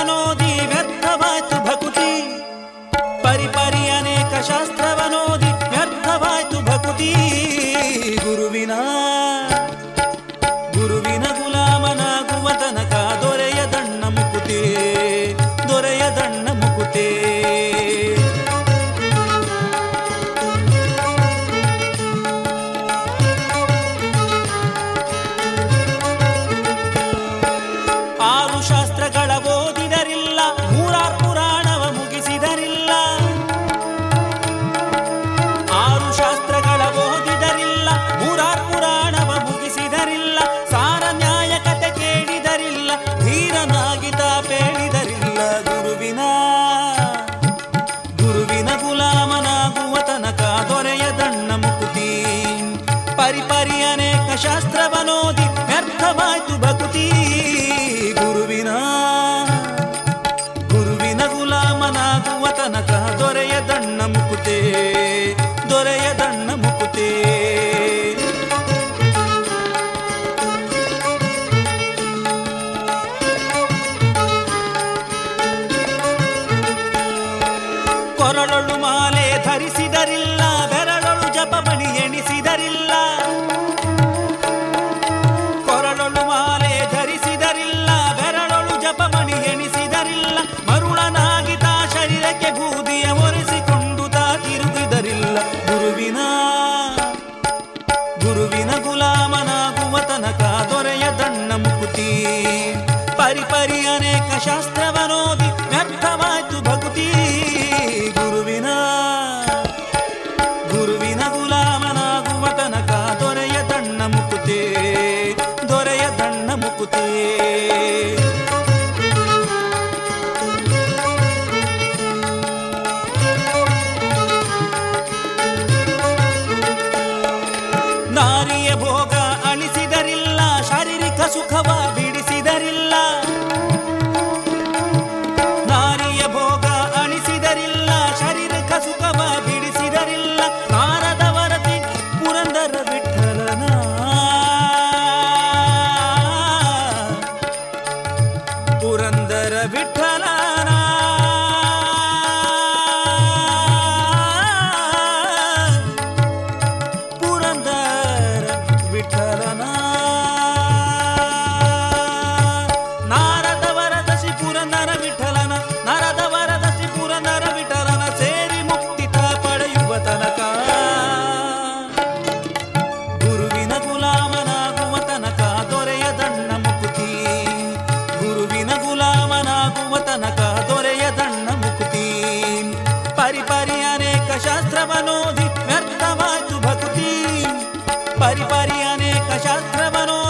ಶಾಸ್ತ್ರವನೋದಿ ವ್ಯರ್ಥವಾಯ್ತು ಭಕುತಿ ಪರಿ ಪರಿ ಅನೇಕ ಶಾಸ್ತ್ರವನೋದಿ ವ್ಯರ್ಥವಾಯ್ತು ಭಕುತಿ ಗುರುವಿನ ಗುರುವಿನ ಗುಲಾಮನಾಗುವ ತನಕ ದೊರೆಯ ದಣ್ಣ ಮುಕುತೆ ದೊರೆಯ ದಣ್ಣ ಮುಕುತೆ ಆರು ಶಾಸ್ತ್ರಗಳ ಓದಿದರಿಲ್ಲ ಮೂರಾರು ಪುರಾಣವ ಮುಗಿಸಿದರಿಲ್ಲ ಆರು ಶಾಸ್ತ್ರಗಳ ಓದಿದರಿಲ್ಲ ಮೂರಾರು ಪುರಾಣವ ಮುಗಿಸಿದರಿಲ್ಲ ಸಾರ ನ್ಯಾಯ ಕತೆ ಕೇಳಿದರಿಲ್ಲ ಧೀರನಾಗಿದ್ದ ಬೇಡಿದರಿಲ್ಲ ಗುರುವಿನ ಗುರುವಿನ ಗುಲಾಮನಾಗುವ ತನಕ ದೊರೆಯ ದಣ್ಣ ಮುಕುತಿ ಪರಿ ಪರಿ ಅನೇಕ ಶಾಸ್ತ್ರವನೋದಿ ವ್ಯರ್ಥವಾಯ್ತು ಭಕುತಿ ಗುರುವಿನ ಗುರುವಿನ ಗುಲಾಮನಾಗುವ ತನಕ ದೊರೆಯ ದಣ್ಣ ಮುಕುತೆ ದೊರೆಯ ದಣ್ಣ ಮುಕುತೆ ಕೊರಳೊಳು ಮಾಲೆ ಧರಿಸಿದರಿಲ್ಲ ಬೆರಳೊಳು ಜಪಮಣಿ ಎಣಿಸಿದರಿಲ್ಲ ಕೊರಳೊಳು ಮಾಲೆ ಧರಿಸಿದರಿಲ್ಲ ಬೆರಳೊಳು ಜಪಮಣಿ ಎಣಿಸಿದರಿಲ್ಲ ಮರುಳನಾಗಿತ ಶರೀರಕ್ಕೆ ಬೂದಿಯ ಒರೆಸಿಕೊಂಡು ತಾ ತಿರುಗಿದರಿಲ್ಲ ಗುರುವಿನ ಗುರುವಿನ ಗುಲಾಮನಾಗುವ ತನಕ ದೊರೆಯ ದಣ್ಣ ಮುಕುತಿ ಪರಿ ಪರಿ ಅನೇಕ ಶಾಸ್ತ್ರವನೋದಿ ವ್ಯರ್ಥವಾಯ್ತು ಭಕುತಿ ಗುರುವಿನ ಗುರುವಿನ ಗುಲಾಮನಾಗುವ ತನಕ ದೊರೆಯ ದಣ್ಣ ಮುಕುತೆ ದೊರೆಯ ದಣ್ಣ ಮುಕುತೆ ನಾರಿಯ ಭೋಗ ಅಳಿಸಿದರಿಲ್ಲ ಶಾರೀರಿಕ ಸುಖವ ಬಿಡಿಸಿದರಿಲ್ಲ ನಾರಿಯ ಭೋಗ ಅಳಿಸಿದರಿಲ್ಲ ಶಾರೀರಿಕ ಸುಖವ ಬಿಡಿಸಿದರಿಲ್ಲ ನಾರದ ವರದಿ ಪುರಂದರ ವಿಠಲನ ಪುರಂದರ ವಿಠಲನ ಪುರಂದರ ವಿಠಲನ ನಾರದ ವರದಸಿ ಪುರಂದರ ವಿಠಲನ ನರದ ವರದಸಿ ಪುರಂದರ ವಿಠಲನ ಸೇರಿ ಮುಕ್ತಿತ ಪಡೆಯುವ ತನಕ ಗುರುವಿನ ಗುಲಾಮನಾಗುವ ತನಕ ದೊರೆಯ ದಣ್ಣ ಮುಕುತಿ ಗುರುವಿನ ಗುಲಾಮನಾಗುವ ತನಕ ದೊರೆಯ ದಣ್ಣ ಮುಕುತಿ ಪರಿ ಪರಿ ಅನೇಕ ಶಾಸ್ತ್ರವನೋದಿ ವ್ಯರ್ಥವಾಯ್ತು ಭಕುತಿ ಪರಿ ಪರಿ ಅನೇಕ ಶಾಸ್ತ್ರವನೋ